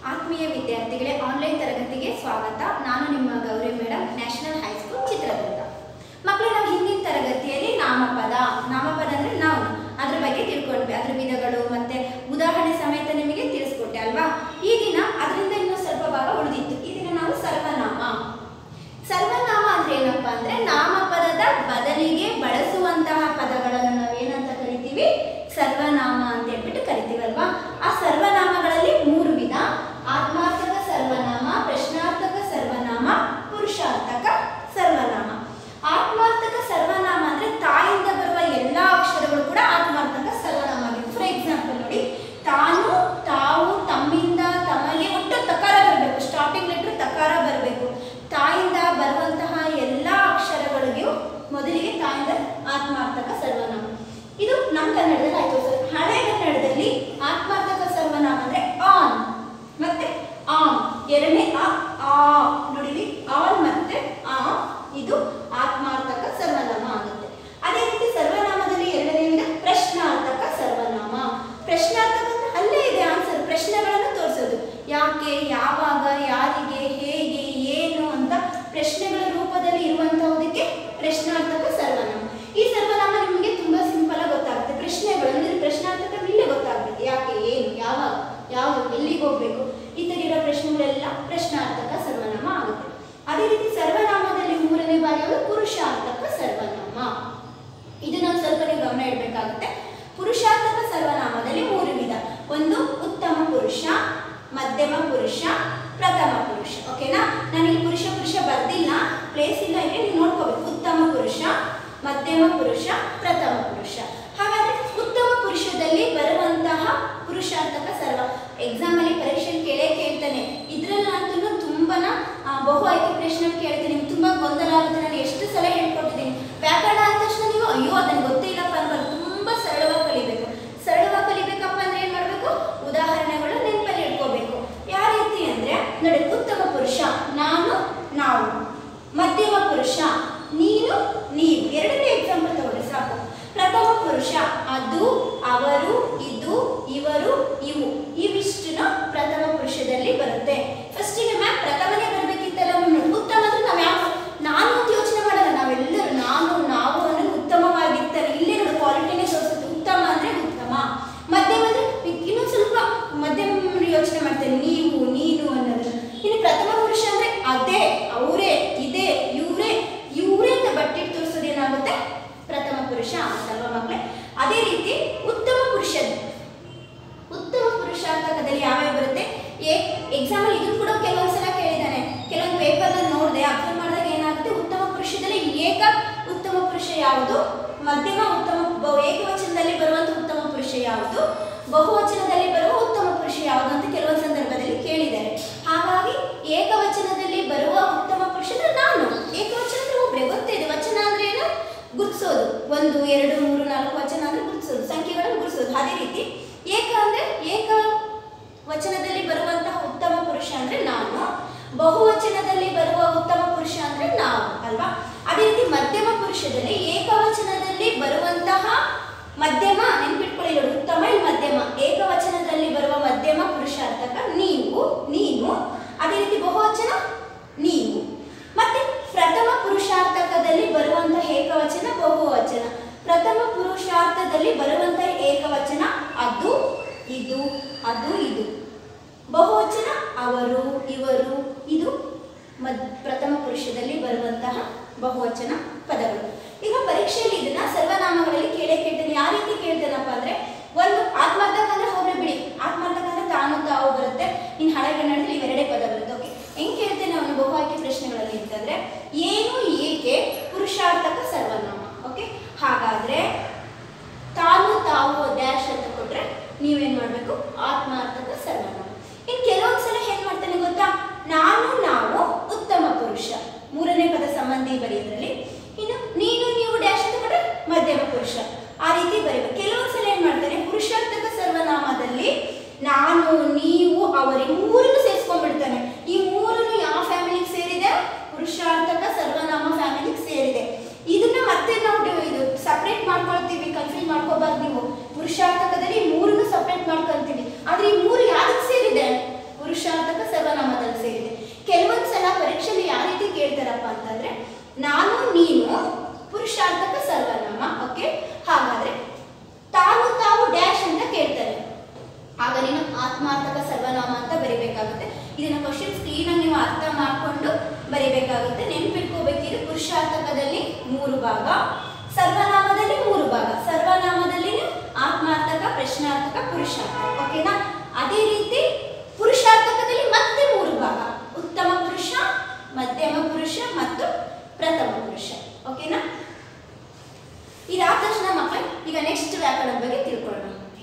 ಆತ್ಮೀಯ ವಿದ್ಯಾರ್ಥಿಗಳೇ ಆನ್ಲೈನ್ ತರಗತಿಗೆ ಸ್ವಾಗತ ನಾನು ನಿಮ್ಮ Gauri madam national high school Chitradurga ಮಕ್ಕಳು ನಾವು ಹಿಂದಿನ ತರಗತಿಯಲ್ಲಿ ನಾಮಪದ ನಾಮಪದ ಅಂದ್ರೆ ನಾವು ಅದ್ರ ಬಗ್ಗೆ ತಿಳ್ಕೊಂಡ್ವಿ ಅದ್ರ ವಿಧಗಳು ಮತ್ತೆ ಉದಾಹರಣೆ ಸಮೇತ ನಿಮಗೆ ತಿಳಿಸ್ಕೊಟ್ಟೆ ಅಲ್ವಾ ಈ ದಿನ ಅದರಿಂದ ಇನ್ನೂ ಸ್ವಲ್ಪ ಭಾಗ ಉಳಿದಿತ್ತು ಈ ದಿನ ನಾವು ಸರ್ವನಾಮ ಸರ್ವನಾಮ ಅಂದ್ರೆ ಏನಪ್ಪಾ ಅಂದ್ರೆ ನಾಮಪದದ ಬದಲಿಗೆ ಬಳಸುವಂತಹ ಪದಗಳನ್ನು ನಾವೇನಂತ ಕರಿತೀವಿ ಸರ್ವನಾಮ ಅಂತ ಹೇಳ್ಬಿಟ್ಟು ಕರಿತೀವಲ್ವಾ ಆ ಸರ್ವನಾಮಗಳಲ್ಲಿ ಮೂರು ವಿಧ ಆತ್ಮಾರ್ಥಕ ಸರ್ವನಾಮ ಪ್ರಶ್ನಾರ್ಥಕ ಸರ್ವನಾಮ ಪುರುಷಾರ್ಥಕ ಸರ್ವನಾಮ ಆತ್ಮಾರ್ಥಕ ಸರ್ವನಾಮ ಅಂದ್ರೆ ತಾಯಿಂದ ಬರುವ ಎಲ್ಲಾ ಅಕ್ಷರಗಳು ಕೂಡ ಆತ್ಮಾರ್ಥಕ ಸರ್ವನಾಮ ಆಗಿದೆ ಫಾರ್ ಎಕ್ಸಾಂಪಲ್ ನೋಡಿ ತಾನು ತಾವು ತಮ್ಮಿಂದ ತಮಗೆ ಒಟ್ಟು ತಕಾರ ಬರಬೇಕು ಸ್ಟಾರ್ಟಿಂಗ್ ಲೆಟರ್ ತಕಾರ ಬರಬೇಕು ತಾಯಿಂದ ಬರುವಂತಹ ಎಲ್ಲ ಅಕ್ಷರಗಳಿಗೂ ಮೊದಲಿಗೆ ತಾಯಿಂದ ಆತ್ಮಾರ್ಥಕ ಸರ್ವನಾಮ ಇದು ನಮ್ಮ ಕನ್ನಡದಲ್ಲಿ ಆಯ್ತು ಸರ್ ಹಳೆ ಕನ್ನಡದಲ್ಲಿ ಆತ್ಮಾರ್ಥಕ ಸರ್ವನಾಮ ಅಂದ್ರೆ ಆನ್ ಮತ್ತೆ ಆಮ್ ಎರಡನೇ ಆ ಆ ನೋಡಿಲಿ ಆನ್ ಮತ್ತೆ ಆ ಇದು ಆತ್ಮಾರ್ಥಕ ಸರ್ವನಾಮ ಆಗುತ್ತೆ ಅದೇ ರೀತಿ ಸರ್ವನಾಮದಲ್ಲಿ ಎರಡನೇ ವಿಧ ಪ್ರಶ್ನಾರ್ಥಕ ಸರ್ವನಾಮ ಪ್ರಶ್ನಾರ್ಥಕ ಅಂದ್ರೆ ಅಲ್ಲೇ ಇದೆ ಆನ್ಸರ್ ಪ್ರಶ್ನೆಗಳನ್ನು ತೋರಿಸೋದು ಯಾಕೆ ಯಾವಾಗ ಯಾರಿಗೆ ಹೇಗೆ ಏನು ಅಂತ ಪ್ರಶ್ನೆಗಳ ರೂಪದಲ್ಲಿ ಇರುವಂತಹದಕ್ಕೆ ಪ್ರಶ್ನಾರ್ಥಕ ಸರ್ವನಾಮ ಈ ಸರ್ವನಾಮ ನಿಮಗೆ ತುಂಬಾ ಸಿಂಪಲ್ ಆಗಿ ಗೊತ್ತಾಗುತ್ತೆ ಪ್ರಶ್ನೆಗಳು ಅಂದ್ರೆ ಪ್ರಶ್ನಾರ್ಥಕ ಇಲ್ಲೇ ಗೊತ್ತಾಗ್ಬೇಕು ಯಾಕೆ ಏನು ಯಾವಾಗ ಯಾವುದು ಎಲ್ಲಿಗೆ ಹೋಗ್ಬೇಕು ಈ ತರ ಇರೋ ಪ್ರಶ್ನೆಗಳೆಲ್ಲ ಪ್ರಶ್ನಾರ್ಥಕ ಸರ್ವನಾಮ ಆಗುತ್ತೆ ಅದೇ ರೀತಿ ಸರ್ವನಾಮದಲ್ಲಿ ಮೂರನೇ ಬಾರಿ ಯಾವುದು ಪುರುಷಾರ್ಥಕ ಸರ್ವನಾಮ ಇದು ನಾವು ಸ್ವಲ್ಪ ನೀವು ಗಮನ ಇಡಬೇಕಾಗುತ್ತೆ ಪುರುಷಾರ್ಥಕ ಸರ್ವನಾಮದಲ್ಲಿ ಮೂರು ವಿಧ ಒಂದು ಉತ್ತಮ ಪುರುಷ ಮಧ್ಯಮ ಪುರುಷ ಪ್ರಥಮ ಪುರುಷ ಓಕೆನಾ ನನಗೆ ಪುರುಷ ಪುರುಷ ಬರ್ದಿಲ್ಲ ಪ್ಲೇಸ್ ಇಲ್ಲ ಇಲ್ಲಿ ನೀವು ನೋಡ್ಕೋಬೇಕು ಉತ್ತಮ ಪುರುಷ ಮಧ್ಯಮ ಪುರುಷ ಪ್ರಥಮ ಪುರುಷ ಹಾಗಾದ್ರೆ ಉತ್ತಮ ಪುರುಷದಲ್ಲಿ ಬರುವಂತಹ ಪುರುಷಾರ್ಥಕ ಸರ್ವ ಎಕ್ಸಾಮ್ ಅಲ್ಲಿ ಪರೀಕ್ಷೆಯಲ್ಲಿ ಕೇಳೇ ಕೇಳ್ತಾನೆ ಇದ್ರಲ್ಲಂತೂ ತುಂಬಾನ ಆ, ಬಹು ಆಯ್ಕೆ ಪ್ರಶ್ನೆ ಕೇಳ್ತಾನೆ ನಿಮ್ಗೆ ತುಂಬಾ ಗೊಂದಲ ಆಗುತ್ತೆ ನಾನು ಎಷ್ಟು ಸಲ ಹೇಳ್ಕೊಟ್ಟಿದ್ದೀನಿ ವ್ಯಾಕರಣ ಆದ ತಕ್ಷಣ ನೀವು ಅಯ್ಯೋ ಅದನ್ನ ಗೊತ್ತೇ ಇಲ್ಲಪ್ಪ ಅನ್ಬಾರ್ದು ತುಂಬಾ ಸರಳವಾಗಿ ಕಲಿಬೇಕು ಸರಳವಾಗಿ ಕಲಿಬೇಕಪ್ಪ ಅಂದ್ರೆ ಏನ್ ಮಾಡ್ಬೇಕು ಉದಾಹರಣೆಗಳು ನೆನಪಲ್ಲಿ ಇಟ್ಕೋಬೇಕು ಯಾವ ರೀತಿ ಅಂದ್ರೆ ನೋಡಿ ಉತ್ತಮ ಪುರುಷ ನಾನು ನಾವು ಮಧ್ಯಮ ಪುರುಷ ನೀನು ನೀವು ಎರಡನೇ ಎಕ್ಸಾಂಪಲ್ ತಗೊಳ್ಳಿ ಸಾಕು ಪ್ರಥಮ ಪುರುಷ ಅದು ಅವರು ಇದು ಇವರು ಇವು ಇವಿಷ್ಟುನ ಪ್ರಥಮ ಪುರುಷದಲ್ಲಿ ಬರುತ್ತೆ ಫಸ್ಟಿಗೆ ಮ್ಯಾಮ್ ಪ್ರಥಮನೇ ಬರಬೇಕಿತ್ತಲ್ಲ ಮ್ಯಾಮ್ ಉತ್ತಮ ಅಂದ್ರೆ ನಾವು ಯಾವ ನಾನು ಅಂತ ಯೋಚನೆ ಮಾಡಲ್ಲ ನಾವೆಲ್ಲರೂ ನಾನು ನಾವು ಅನ್ನೋದು ಉತ್ತಮವಾಗಿರ್ತಾರೆ ಇಲ್ಲೇ ನೋಡಿ ಕ್ವಾಲಿಟಿನೇ ತೋರಿಸುತ್ತೆ ಉತ್ತಮ ಅಂದ್ರೆ ಉತ್ತಮ ಮಧ್ಯಮ ಅಂದ್ರೆ ಇನ್ನೊಂದು ಸ್ವಲ್ಪ ಮಧ್ಯಮ ಯೋಚನೆ ಮಾಡ್ತೇನೆ ನೀವು ನೀನು ಅನ್ನೋದು ಇನ್ನು ಪ್ರಥಮ ಪುರುಷ ಅಂದ್ರೆ ಅದೇ ಅವರೇ ಇದೆ ಇವರೇ ಇವರೇ ಅಂತ ಬಟ್ಟೆ ತೋರಿಸೋದು ಏನಾಗುತ್ತೆ ಪ್ರಥಮ ಪುರುಷ ಆಗುತ್ತಲ್ವಾ ಮಕ್ಕಳೇ ಅದೇ ರೀತಿ ಉತ್ತಮ ಪುರುಷ ಉತ್ತಮ ಪುರುಷಾರ್ಥಕದಲ್ಲಿ ಯಾವ್ಯಾವ ಬರುತ್ತೆ ಏ ಎಕ್ಸಾಮ್ ಇದನ್ನು ಕೂಡ ಕೆಲವೊಂದ್ಸಲ ಕೇಳಿದ್ದಾನೆ ಕೆಲವೊಂದು ಪೇಪರ್ ನೋಡಿದೆ ಅಬ್ಸರ್ವ್ ಮಾಡಿದಾಗ ಏನಾಗುತ್ತೆ ಉತ್ತಮ ಪುರುಷದಲ್ಲಿ ಏಕ ಉತ್ತಮ ಪುರುಷ ಯಾವುದು ಮಧ್ಯಮ ಉತ್ತಮ ಬ- ಏಕವಚನದಲ್ಲಿ ಬರುವಂತ ಉತ್ತಮ ಪುರುಷ ಯಾವುದು ಬಹುವಚನದಲ್ಲಿ ಬರುವ ಉತ್ತಮ ಪುರುಷ ಯಾವುದು ಅಂತ ಕೆಲವೊಂದು ಸಂದರ್ಭದಲ್ಲಿ ಕೇಳಿದ್ದಾರೆ ಹಾಗಾಗಿ ಏಕವಚನದಲ್ಲಿ ಬರುವ ಉತ್ತಮ ಪುರುಷ ಅಂದ್ರೆ ನಾನು ಏಕವಚನ ಅಂದ್ರೆ ಒಬ್ರೆ ಗೊತ್ತೇ ಇದೆ ವಚನ ಅಂದ್ರೆ ಏನು ಗುರ್ತಿಸೋದು ಒಂದು ಎರಡು ಮೂರು ನಾಲ್ಕು ವಚನ ಅಂದ್ರೆ ಗುರ್ತಿಸೋದು ಸಂಖ್ಯೆಗಳನ್ನು ಗುರ್ತಿಸೋದು ಅದೇ ರೀತಿ ಏಕ ಅಂದ್ರೆ ಏಕ ವಚನದಲ್ಲಿ ಬರುವಂತಹ ಉತ್ತಮ ಪುರುಷ ಅಂದ್ರೆ ನಾನು ಬಹುವಚನದಲ್ಲಿ ಬರುವ ಉತ್ತಮ ಪುರುಷ ಅಂದ್ರೆ ನಾವು ಅಲ್ವಾ ಅದೇ ರೀತಿ ಮಧ್ಯಮ ಪುರುಷದಲ್ಲಿ ಏಕವಚನದಲ್ಲಿ ಬರುವಂತಹ ಮಧ್ಯಮ ನೆನ್ಪಿಟ್ಕೊಳ್ಳಿ ನೋಡಿ ಉತ್ತಮ ಇಲ್ಲಿ ಮಧ್ಯಮ ಏಕವಚನದಲ್ಲಿ ಬರುವ ಮಧ್ಯಮ ಪುರುಷಾರ್ಥಕ ನೀವು ನೀನು ಅದೇ ರೀತಿ ಬಹುವಚನ ನೀವು ಮತ್ತೆ ಪ್ರಥಮ ಪುರುಷಾರ್ಥಕದಲ್ಲಿ ಬರುವಂತಹ ಏಕವಚನ ಬಹುವಚನ ಪ್ರಥಮ ಪುರುಷಾರ್ಥದಲ್ಲಿ ಬರುವಂತಹ ಏಕವಚನ ಅದು ಇದು ಅದು ಇದು ಬಹುವಚನ ಅವರು ಇವರು ಇದು ಮದ್ ಪ್ರಥಮ ಪುರುಷದಲ್ಲಿ ಬರುವಂತಹ ಬಹುವಚನ ಪದಗಳು ಈಗ ಪರೀಕ್ಷೆಯಲ್ಲಿ ಇದನ್ನ ಸರ್ವನಾಮಗಳಲ್ಲಿ ಕೇಳೇ ಕೇಳ್ತೇನೆ ಯಾವ ರೀತಿ ಕೇಳ್ತೇನಪ್ಪ ಅಂದ್ರೆ ಒಂದು ಆತ್ಮಾರ್ಥಕ ಅಂದ್ರೆ ಹೋಗ್ಲಿ ಬಿಡಿ ಆತ್ಮಾರ್ಥಕ ಅಂದ್ರೆ ತಾನು ತಾವು ಬರುತ್ತೆ ಇನ್ನು ಹಳೆ ಕನ್ನಡದಲ್ಲಿ ಇವೆರಡೇ ಪದ ಬರುತ್ತೆ ಓಕೆ ಹೆಂಗ್ ಕೇಳ್ತೇನೆ ಅವನು ಬಹು ಆಯ್ಕೆ ಪ್ರಶ್ನೆಗಳಲ್ಲಿ ಅಂತಂದ್ರೆ ಏನು ಏಕೆ ಪುರುಷಾರ್ಥಕ ಸರ್ವನಾಮ ಓಕೆ ಹಾಗಾದ್ರೆ ತಾನು ತಾವು ಡ್ಯಾಶ್ ಅಂತ ಕೊಟ್ರೆ ನೀವೇನ್ ಮಾಡ್ಬೇಕು ಆತ್ಮಾರ್ಥಕ ಸರ್ವನಾಮ ಇನ್ನು ಕೆಲವೊಂದ್ಸಲ ಏನ್ ಮಾಡ್ತಾನೆ ಗೊತ್ತಾ ನಾನು ನಾವು ಉತ್ತಮ ಪುರುಷ ಮೂರನೇ ಪದ ಸಂಬಂಧಿ ಬರೆಯೋದ್ರಲ್ಲಿ ಇನ್ನು ನೀನು ನೀವು ಡ್ಯಾಶ್ ಅಂತ ಕೊಟ್ರೆ ಮಧ್ಯಮ ಪುರುಷ ಆ ರೀತಿ ಬರೀಬೇಕು ಕೆಲವೊಂದ್ಸಲ ಏನ್ ಮಾಡ್ತಾನೆ ಪುರುಷಾರ್ಥಕ ಸರ್ವನಾಮದಲ್ಲಿ ನಾನು ನೀವು ಅವರಿ ಮೂರನ್ನು ಸೇರಿಸ್ಕೊಂಡ್ಬಿಡ್ತಾನೆ ಈ ಮೂರನ್ನು ಯಾವ ಫ್ಯಾಮಿಲಿಗೆ ಸೇರಿದೆ ಪುರುಷಾರ್ಥಕ ಸರ್ವನಾಮ ಫ್ಯಾಮಿಲಿಗೆ ಸೇರಿದೆ ಇದನ್ನ ಮತ್ತೆ ನಾವು ಡಿ- ಇದು ಸಪ್ರೇಟ್ ಮಾಡ್ಕೊಳ್ತೀವಿ ಕನ್ಫ್ಯೂಸ್ ಮಾಡ್ಕೋಬಾರ್ದು ನೀವು ಪುರುಷಾರ್ಥಕದಲ್ಲಿ ಮೂರನ್ನು ಸಪ್ರೇಟ್ ಮಾಡ್ಕೊಳ್ತೀವಿ ಆದ್ರೆ ಈ ಮೂರು ಯಾವ್ದಕ್ಕೆ ಸರ್ವನಾಮ ಅಂತ ಬರಿಬೇಕಾಗುತ್ತೆ ಇದನ್ನ ಕ್ವಶನ್ ಸ್ಕ್ರೀನಾಗಿ ನೀವು ಅರ್ಥ ಮಾಡಿಕೊಂಡು ಬರಿಬೇಕಾಗುತ್ತೆ ನೆನ್ಪಿಟ್ಕೋಬೇಕಿದ್ರೆ ಪುರುಷಾರ್ಥಕದಲ್ಲಿ ಮೂರು ಭಾಗ ಸರ್ವನಾಮದಲ್ಲಿ ಮೂರು ಭಾಗ ಸರ್ವನಾಮದಲ್ಲಿ ಆತ್ಮಾರ್ಥಕ ಪ್ರಶ್ನಾರ್ಥಕ ಪುರುಷಾರ್ಥಕ ಓಕೆನಾ ಅದೇ ರೀತಿ ಪುರುಷಾರ್ಥಕದಲ್ಲಿ ಮತ್ತೆ ಮೂರು ಭಾಗ ಉತ್ತಮ ಪುರುಷ ಮಧ್ಯಮ ಪುರುಷ ಮತ್ತು ಪ್ರಥಮ ಪುರುಷ ಓಕೆನಾ ಇದಾದ ತಕ್ಷಣ ಮಕ್ಕಳು ಈಗ ನೆಕ್ಸ್ಟ್ ವ್ಯಾಕರಣ ಬಗ್ಗೆ ತಿಳ್ಕೊಳ್ಳೋಣ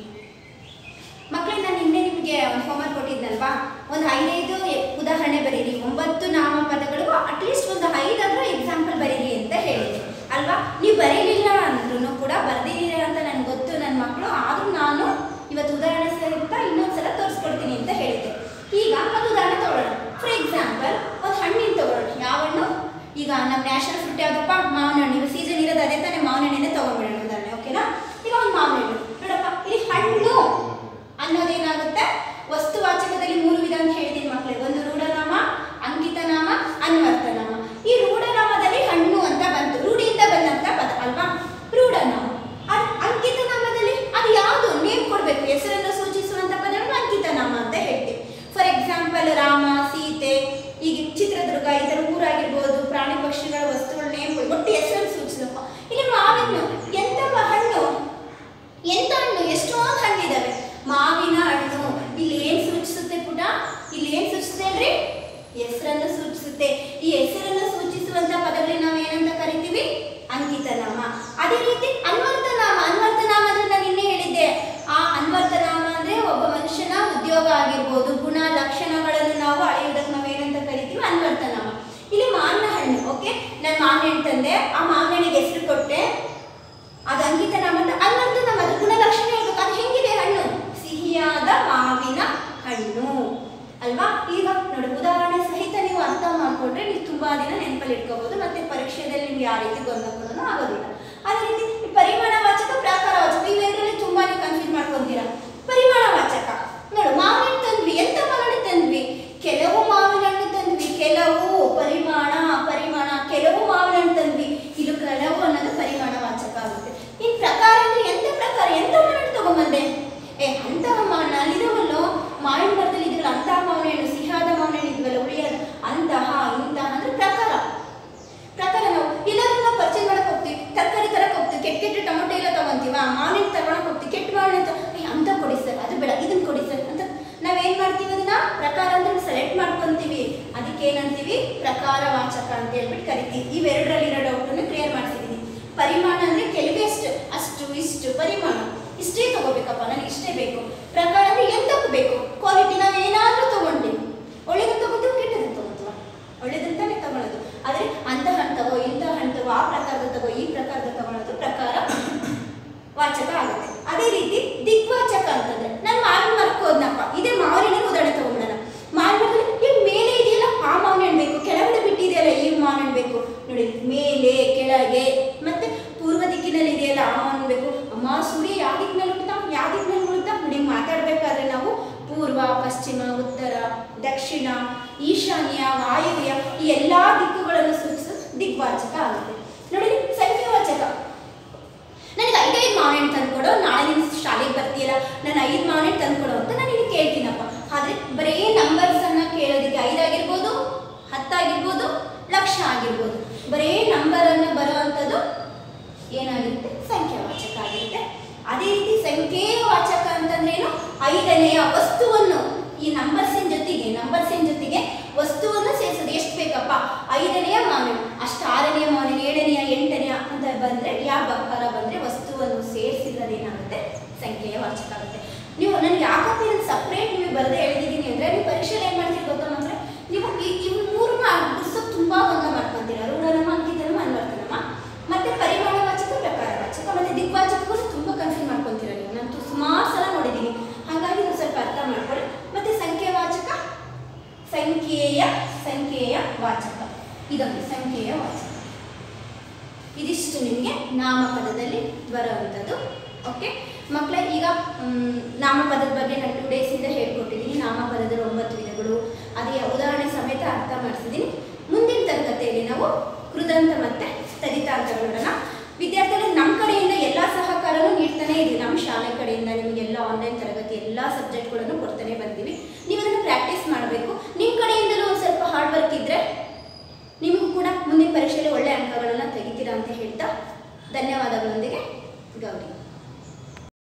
ಮಕ್ಕಳೇ ನಾನು ನಿನ್ನೆ ನಿಮಗೆ ಒಂದು ಹೋಮ್ವರ್ಕ್ ಕೊಟ್ಟಿದ್ನಲ್ವಾ ಒಂದು ಐದೈದು ಎ- ಉದಾಹರಣೆ ಬರೀರಿ ಒಂಬತ್ತು ನಾಮಪದಗಳಿಗೂ ಅಟ್ಲೀಸ್ಟ್ ಒಂದು ಐದಾದ್ರೂ ಎಕ್ಸಾಂಪಲ್ ಬರೀರಿ ಅಂತ ಹೇಳಿದೆ ಅಲ್ವಾ ನೀವು ಬರೀಲಿಲ್ಲ ಅಂದ್ರೂ ಕೂಡ ಬರ್ದಿದ್ದೀರ ಅಂತ ನನಗೆ ಗೊತ್ತು ನನ್ನ ಮಕ್ಕಳು ಆದರೂ ನಾನು ಇವತ್ತು ಉದಾಹರಣೆ ಸಹಿತ ಇನ್ನೊಂದ್ಸಲ ತೋರಿಸ್ಕೊಡ್ತೀನಿ ಅಂತ ಹೇಳಿದ್ದೆ ಈಗ ಒಂದು ಉದಾಹರಣೆ ತಗೊಳ್ಳೋಣ ಫಾರ್ ಎಕ್ಸಾಂಪಲ್ ಒಂದು ಹಣ್ಣಿನ ತಗೊಳ್ಳೋಣ ಯಾವ ಹಣ್ಣು ಈಗ ನಮ್ಮ ನ್ಯಾಷನಲ್ ಫ್ರೂಟ್ ಯಾವುದಪ್ಪ ಮಾವಿನ ಹಣ್ಣು ಈಗ ಸೀಸನ್ ಇರೋದು ಅದೇ ತಾನೇ ಮಾವಿನ ಹಣ್ಣಿನೇ ತಗೊಂಡ್ಬಿಡೋಣ ಉದಾಹರಣೆ ಓಕೆನಾ ಈಗ ಒಂದು ಮಾವಿನ ಹಣ್ಣು ನೋಡಪ್ಪ ಇಲ್ಲಿ ಹಣ್ಣು ಅನ್ನೋದೇನಾಗುತ್ತೆ ವಸ್ತುವಾಚಕದಲ್ಲಿ ಮೂರು ವಿಧ ಅಂತ ಹೇಳ್ತೀನಿ ಮಕ್ಕಳೇ ಒಂದು ರೂಢನಾಮ ಅಂಕಿತನಾಮ ಅನ್ವರ್ಥನಾಮ ಈ ರೂಢನಾಮದಲ್ಲಿ ಹಣ್ಣು ಅಂತ ಬಂತು ರೂಢಿಯಿಂದ ಬಂದಂತ ಪದ ಅಲ್ವಾ ರೂಢನಾಮ ಅದ್ ಅಂಕಿತನಾಮದಲ್ಲಿ ಅದು ಯಾವುದು ನೇಮ್ ಕೊಡಬೇಕು ಹೆಸರನ್ನು ಸೂಚಿಸುವಂತ ಪದವನ್ನು ಅಂಕಿತನಾಮ ಅಂತ ಹೇಳ್ತೀವಿ ಫಾರ್ ಎಕ್ಸಾಂಪಲ್ ರಾಮ ಸೀತೆ ಈಗ ಚಿತ್ರದುರ್ಗ ಈ ಥರ ಊರಾಗಿರ್ಬೋದು ಪ್ರಾಣಿ ಪಕ್ಷಿಗಳ ವಸ್ತುಗಳ ನೇಮ್ ಒಟ್ಟು ಹೆಸರನ್ನು ಸೂಚಿಸಬೇಕು ಇಲ್ಲಿ ಮಾವಿನ ಎಂತ ಹಣ್ಣು ಎಂತ ಹಣ್ಣು ಎಷ್ಟೊಂದು ಹಣ್ಣಿದಾವೆ ಮಾವಿನ ಹಣ್ಣು ಇಲ್ಲಿ ಏನ್ ಸೂಚಿಸುತ್ತೆ ಪುಟ ಇಲ್ಲಿ ಏನ್ ಸೂಚಿಸುತ್ತೆ ಹೇಳ್ರಿ ಹೆಸರನ್ನು ಸೂಚಿಸುತ್ತೆ ಈ ಹೆಸರನ್ನು ಸೂಚಿಸುವಂತ ಪದಗಳಿಗೆ ನಾವು ಏನಂತ ಕರಿತೀವಿ ಅಂಕಿತನಾಮ ಅದೇ ರೀತಿ ಅನ್ವರ್ಥನಾಮ ಅನ್ವರ್ಥನಾಮ ಅಂದ್ರೆ ನಾನು ನಿನ್ನೆ ಹೇಳಿದ್ದೆ ಆ ಅನ್ವರ್ಥನಾಮ ಅಂದ್ರೆ ಒಬ್ಬ ಮನುಷ್ಯನ ಉದ್ಯೋಗ ಆಗಿರ್ಬೋದು ಗುಣ ಲಕ್ಷಣಗಳನ್ನು ನಾವು ಅಳೆಯುವುದಕ್ಕೆ ನಾವು ಏನಂತ ಕರಿತೀವಿ ಅನ್ವರ್ಥನಾಮ ಇಲ್ಲಿ ಮಾವಿನ ಹಣ್ಣು ಓಕೆ ನಾನು ಮಾವಿನ ಹಣ್ಣು ತಂದೆ ಆ ಮಾವಿನ ಹಣ್ಣಿಗೆ ಹೆಸರು ಕೊಟ್ಟೆ ಅದು ಅಂಕಿತ ನಾಮ ಅಂತ ಅನ್ವರ್ಥ ನಾಮ ಅದು ಗುಣಲಕ್ಷಣ ಹೇಳ್ಬೇಕು ಅದು ಹೆಂಗಿದೆ ಹಣ್ಣು ಸಿಹಿಯಾದ ಮಾವಿನ ಹಣ್ಣು ಅಲ್ವಾ ಈಗ ನೋಡಿ ಉದಾಹರಣೆ ಸಹಿತ ನೀವು ಅರ್ಥ ಮಾಡ್ಕೊಂಡ್ರೆ ನೀವು ತುಂಬಾ ದಿನ ನೆನಪಲ್ಲಿ ಇಟ್ಕೋಬಹುದು ಮತ್ತೆ ಪರೀಕ್ಷೆಯಲ್ಲಿ ನಿಮ್ಗೆ ಯಾವ ರೀತಿ ಗೊಂದಲ ಆಗೋದಿಲ್ಲ ಅದೇ ರೀತಿ ಈ ಪರಿಮಾಣ ವಾಚಕ ಪ್ರಾಕಾರ ವಾಚಕ ಇವೆರಡರಲ್ಲಿ ತುಂಬಾನೇ ಕನ್ಫ್ಯೂಸ್ ಮಾಡ್ಕೊಂತೀರಾ ಪರಿಮಾಣ ವಾಚಕ ನೋಡು ಮಾವಿನ ಹಣ್ಣು ತಂದ್ವಿ ಎಂತ ಮಾವಿನ ಹಣ್ಣು ತಂದ್ವಿ ಕೆಲವು ಮಾವಿನ ಹಣ್ಣು ತಂದ್ವಿ ಕೆಲವು ಪರಿಮಾಣ ಪರಿಮಾಣ ಕೆಲವು ಮಾವಿನ ಹಣ್ಣು ತಂದ್ವಿ ಇದು ಕೆಲವು ಅನ್ನೋದು ಪರಿಮಾಣ ವಾಚಕ ಆಗುತ್ತೆ ಇನ್ ಪ್ರಕಾರ ಅಂದ್ರೆ ಎಂತ ಪ್ರಕಾರ ಎಂತ ಮಾವಿನ ಹಣ್ಣು ತಗೊಂಬಂದೆ ಏ ಅಂತಹ ಮಾವಿನ ಅಲ್ಲಿದಾವಲ್ಲೋ ಮಾವಿನ ಮರದಲ್ಲಿ ಇದ್ರಲ್ಲ ಅಂತಹ ಮಾವಿನ ಹಣ್ಣು ಸಿಹಿಯಾದ ಮಾವಿನ ಹಣ್ಣು ಇದ್ವಲ್ಲ ಉಳಿಯೋದು ಅಂತಹ ಇಂತಹ ಅಂದ್ರೆ ಪ್ರಕಾರ ಪ್ರಕಾರ ನಾವು ಎಲ್ಲರೂ ನಾವು ಪರ್ಚೇಸ್ ಮಾಡಕ್ ಹೋಗ್ತೀವಿ ತರಕಾರಿ ತರಕ್ ಹೋಗ್ತೀವಿ ಕೆಟ್ಟ ಕೆಟ್ಟ ಟೊಮೊಟೊ ಎಲ್ಲ ತಗೊಂತೀವ ಮಾವಿನ ತಗೊಳಕ್ ಹೋಗ್ತೀವಿ ಕೆಟ್ಟ ಮಾವಿನ ತ- ಏ, ಅಂತ ಕೊಡಿ ಸರ್ ಅದು ಬೇಡ ಇದನ್ನ ಕೊಡಿ ಸರ್ ಅಂತ ನಾವೇನ್ ಮಾಡ್ತೀವಿ ಅದನ್ನ ಪ್ರಕಾರ ಅಂದ್ರೆ ಸೆಲೆಕ್ಟ್ ಮಾಡ್ಕೊಂತೀವಿ ಅದಕ್ಕೆ ಏನಂತೀವಿ ಪ್ರಕಾರ ವಾಚಕ ಅಂತ ಹೇಳ್ಬಿಟ್ಟು ಕರಿತೀವಿ ಇವೆರಡರಲ್ಲಿರೋ ಡೌಟನ್ನು ಕ್ಲಿಯರ್ ಮಾಡ್ತಿದ್ದೀನಿ ಪರಿಮಾಣ ಅಂದ್ರೆ ಕೆಲವೆಷ್ಟು ಅಷ್ಟು ಇಷ್ಟು ಪರಿಮಾಣ ಇಷ್ಟೇ ತಗೋಬೇಕಪ್ಪ ನನಗೆ ಇಷ್ಟೇ ಬೇಕು ಪ್ರಕಾರ ಅಂದ್ರೆ ಎಂತಕ್ಕೂ ಬೇಕು ಕ್ವಾಲಿಟಿ ನಾವು ಏನಾದ್ರೂ ತಗೊಂಡಿವಿ ಒಳ್ಳೇದನ್ನ ತಗೋತೀವಿ ಕೆಟ್ಟದನ್ನ ತಗೋತೀವ ಒಳ್ಳೇದಂತಾನೆ ತಗೊಳ್ಳೋದು ಆದ್ರೆ ಅಂತ ಹಣ್ಣು ತಗೋ ಇಂಥ ಹಣ್ಣು ತಗೋ ಆ ಪ್ರಕಾರದ ತಗೋ ಈ ಪ್ರಕಾರದ ತಗೊಳ್ಳೋದು ಪ್ರಕಾರ ವಾಚಕ ಆಗುತ್ತೆ ಅದೇ ರೀತಿ ದಿಗ್ವಾಚಕ ಅಂತಂದ್ರೆ ನಾನು ಮಾವಿನ ಮರಕ್ಕೆ ಹೋದ್ನಪ್ಪ ಇದೇ ಮಾವಿನ ಹಣ್ಣಿನ ಉದಾಹರಣೆ ತಗೊಂಡ್ಬಿಡೋಣ ಮಾವಿನ ಮರದಲ್ಲಿ ಈ ಮೇಲೆ ಇದೆಯಲ್ಲ ಆ ಮಾವಿನ ಹಣ್ಣು ಬೇಕು ಕೆಳಗಡೆ ಬಿಟ್ಟಿದೆಯಲ್ಲ ಈ ಮಾವಿನ ಹಣ್ಣು ಬೇಕು ನೋಡಿ ಮೇಲೆ ಕೆಳಗೆ ಮತ್ತೆ ಪೂರ್ವ ದಿಕ್ಕಿನಲ್ಲಿ ಇದೆಯಲ್ಲ ಆ ಮಾವಿನ ಹಣ್ಣು ಬೇಕು ಅಮ್ಮ ಸೂರ್ಯ ಯಾವ ದಿಕ್ಕಿನಲ್ಲಿ ಹುಟ್ಟುತ್ತಾ ಯಾವ ದಿಕ್ಕಿನಲ್ಲಿ ಹುಡುತ್ತಾ ನೋಡಿ ಮಾತಾಡ್ಬೇಕಾದ್ರೆ ನಾವು ಪೂರ್ವ ಪಶ್ಚಿಮ ಉತ್ತರ ದಕ್ಷಿಣ ಈಶಾನ್ಯ ವಾಯುವ್ಯ ಈ ಎಲ್ಲಾ ದಿಕ್ಕುಗಳನ್ನು ಸೂಚಿಸೋ ದಿಗ್ವಾಚಕ ಆಗುತ್ತೆ ನೋಡಿ ಸಂಖ್ಯಾವಾಚಕ ನನಗೆ ಐದೈದು ಮಾವಿನ ಹಣ್ಣು ತಂದ್ಕೊಡು ನಾಳೆ ನೀನು ಶಾಲೆಗೆ ಬರ್ತೀಯಲ್ಲ ನಾನು ಐದು ಮಾವಿನ ಹಣ್ಣು ತಂದ್ಕೊಡು ಅಂತ ನಾನು ನಿನಗೆ ಕೇಳ್ತೀನಪ್ಪ ಆದರೆ ಬರೀ ನಂಬರ್ಸ್ ಅನ್ನ ಕೇಳೋದಕ್ಕೆ ಐದಾಗಿರ್ಬೋದು ಹತ್ತಾಗಿರ್ಬೋದು ಲಕ್ಷ ಆಗಿರ್ಬೋದು ಬರೀ ನಂಬರ್ ಅನ್ನು ಬರುವಂಥದ್ದು ಏನಾಗಿರುತ್ತೆ ಸಂಖ್ಯಾವಾಚಕ ಆಗಿರುತ್ತೆ ಅದೇ ರೀತಿ ಸಂಖ್ಯೇಯವಾಚಕ ಅಂತಂದ್ರೇನು ಐದನೆಯ ವಸ್ತುವನ್ನು ಈ ನಂಬರ್ಸಿನ ಜೊತೆಗೆ ನಂಬರ್ಸಿನ ಜೊತೆಗೆ ವಸ್ತುವನ್ನು ಸೇರಿಸೋದು ಎಷ್ಟು ಬೇಕಪ್ಪ ಐದನೆಯ ಮಾವಿನ ಅಷ್ಟು ಆರನೆಯ ಮಾವಿನ ಏಳನೆಯ ಎಂಟನೆಯ ಅಂತ ಬಂದ್ರೆ ಯಾವ ಬಕಾರ ಬಂದ್ರೆ ವಸ್ತುವನ್ನು ಸೇರಿಸಿದ್ರೆ ಅದೇನಾಗುತ್ತೆ ಸಂಖ್ಯೆಯ ವಾಚಕ ಆಗುತ್ತೆ ನೀವು ನನಗೆ ಯಾಕಪ್ಪ ಇದನ್ನು ಸಪ್ರೇಟ್ ನೀವು ಬರದೆ ಹೇಳಿದ್ದೀನಿ ಅಂದ್ರೆ ನೀವು ಪರೀಕ್ಷೆಯಲ್ಲಿ ಏನು ಮಾಡ್ತೀರಿ ಗೊತ್ತಾ ಮಕ್ಕಳೇ ನೀವು ಈ ಇವು ಮೂರು ಬಿಡಿಸೋದು ತುಂಬಾ ಗೊಂದಲ ಮಾಡ್ಕೊಂತೀರ ರೂಢನಮ ಅಂಕಿತನಮ ಅನ್ವರ್ತನಮ ಮತ್ತೆ ಪರಿಮಾಣ ವಾಚಕ ಪ್ರಕಾರ ವಾಚಕ ಮತ್ತೆ ದಿಗ್ವಾಚಕಗಳು ತುಂಬಾ ಕನ್ಫ್ಯೂಸ್ ಮಾಡ್ಕೊಂತೀರ ನೀವು ನಾನು ಸುಮಾರು ಸಲ ನೋಡಿದ್ದೀನಿ ಹಾಗಾಗಿ ನೀವು ಸ್ವಲ್ಪ ಅರ್ಥ ಮಾಡ್ಕೊಳ್ಳಿ ಮತ್ತೆ ಸಂಖ್ಯಾವಾಚಕ ಸಂಖ್ಯೆಯ ಸಂಖ್ಯೆಯ ವಾಚಕ ಇದೊಂದು ಸಂಖ್ಯೆಯ ವಾಚಕ ಇದಿಷ್ಟು ನಿಮಗೆ ನಾಮಪದದಲ್ಲಿ ಬರುವಂಥದ್ದು ಓಕೆ ಮಕ್ಕಳೇ ಈಗ ಮ್, ನಾಮಪದದ ಬಗ್ಗೆ ನಾನು ಟೂ ಡೇಸಿಂದ ಹೇಳ್ಕೊಟ್ಟಿದ್ದೀನಿ ನಾಮಪದದ ಒಂಬತ್ತು ವಿಧಗಳು ಅದೇ ಉದಾಹರಣೆ ಸಮೇತ ಅರ್ಥ ಮಾಡಿಸಿದ್ದೀನಿ ಮುಂದಿನ ತರಗತಿಯಲ್ಲಿ ನಾವು ಕೃದಂತ ಮತ್ತೆ ತದಿತಾಂತಗಳನ್ನ ವಿದ್ಯಾರ್ಥಿಗಳು ನಮ್ಮ ಕಡೆಯಿಂದ ಎಲ್ಲ ಸಹಕಾರನೂ ನೀಡ್ತಾನೆ ಇದೆ ನಮ್ಮ ಶಾಲೆ ಕಡೆಯಿಂದ ನಿಮಗೆಲ್ಲ ಆನ್ಲೈನ್ ತರಗತಿ ಎಲ್ಲ ಸಬ್ಜೆಕ್ಟ್ಗಳನ್ನು ಕೊಡ್ತಾನೆ ಬಂದೀವಿ ನೀವು ಅದನ್ನು ಪ್ರಾಕ್ಟೀಸ್ ಮಾಡಬೇಕು ನಿಮ್ಮ ಕಡೆಯಿಂದಲೂ ಒಂದು ಸ್ವಲ್ಪ ಹಾರ್ಡ್ ವರ್ಕ್ ಇದ್ದರೆ ನಿಮಗೂ ಕೂಡ ಮುಂದಿನ ಪರೀಕ್ಷೆಯಲ್ಲಿ ಒಳ್ಳೆಯ ಅಂಕಗಳನ್ನು ತೆಗಿತೀರಾ ಅಂತ ಹೇಳ್ತಾ ಧನ್ಯವಾದಗಳೊಂದಿಗೆ ಗೌರಿ